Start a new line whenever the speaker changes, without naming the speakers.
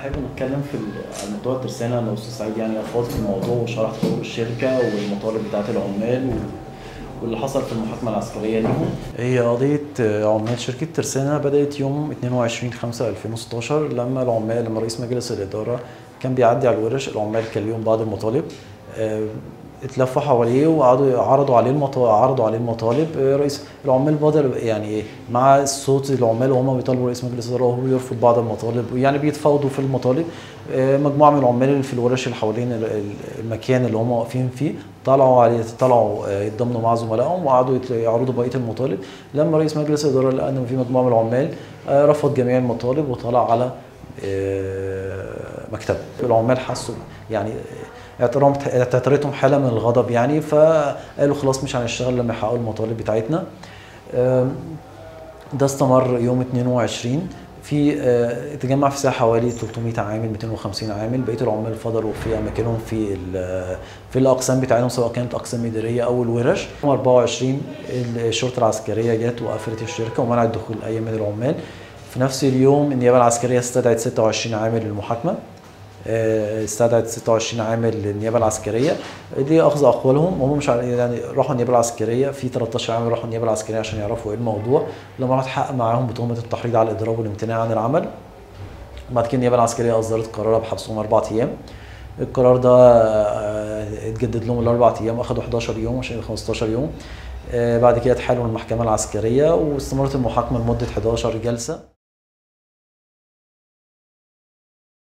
نحب نتكلم في ال- عن موضوع الترسانة لو أستاذ سعيد يعني أفاض في الموضوع وشرح تطور الشركة والمطالب بتاعة العمال و- واللي حصل في المحاكمة العسكرية ليهم. هي قضية عمال شركة ترسانة بدأت يوم 22 5 2016 لما العمال لما رئيس مجلس الإدارة كان بيعدي على الورش العمال كان ليهم بعض المطالب آه، اتلفوا حواليه وقعدوا عرضوا عليه المطالب عرضوا عليه المطالب آه، رئيس العمال بدل يعني إيه، مع صوت العمال وهم بيطالبوا رئيس مجلس الاداره وهو يرفض بعض المطالب يعني بيتفاوضوا في المطالب آه، مجموعه من العمال اللي في الورش اللي حوالين ال- ال- المكان اللي هم واقفين فيه طلعوا عليه طلعوا آه، يتضامنوا مع زملائهم وقعدوا يت- يعرضوا بقيه المطالب لما رئيس مجلس الاداره لقى ان في مجموعه من العمال آه، رفض جميع المطالب وطلع على آه، مكتبه العمال حسوا يعني اعتراض اعترتهم حاله من الغضب يعني فقالوا خلاص مش هنشتغل لما يحققوا المطالب بتاعتنا آم، ده استمر يوم 22 في آه، اتجمع في ساحه حوالي 300 عامل 250 عامل بقيه العمال فضلوا في اماكنهم في ال- في الاقسام بتاعتهم سواء كانت اقسام اداريه او الورش يوم 24 الشرطه العسكريه جت وقفلت الشركه ومنعت دخول اي من العمال في نفس اليوم النيابه العسكريه استدعت 26 عامل للمحاكمه آه، استدعت 26 عامل للنيابه العسكريه دي اخذ اقوالهم هم مش عارف- يعني راحوا النيابه العسكريه في 13 عامل راحوا النيابه العسكريه عشان يعرفوا ايه الموضوع لما راح اتحقق معاهم بتهمه التحريض على الاضراب والامتناع عن العمل بعد كده النيابه العسكريه اصدرت قرارها بحبسهم اربع ايام القرار ده آه، اتجدد لهم الاربع ايام اخدوا 11 يوم عشان 15 يوم آه، بعد كده اتحالوا المحكمه العسكريه واستمرت المحاكمه لمده 11 جلسه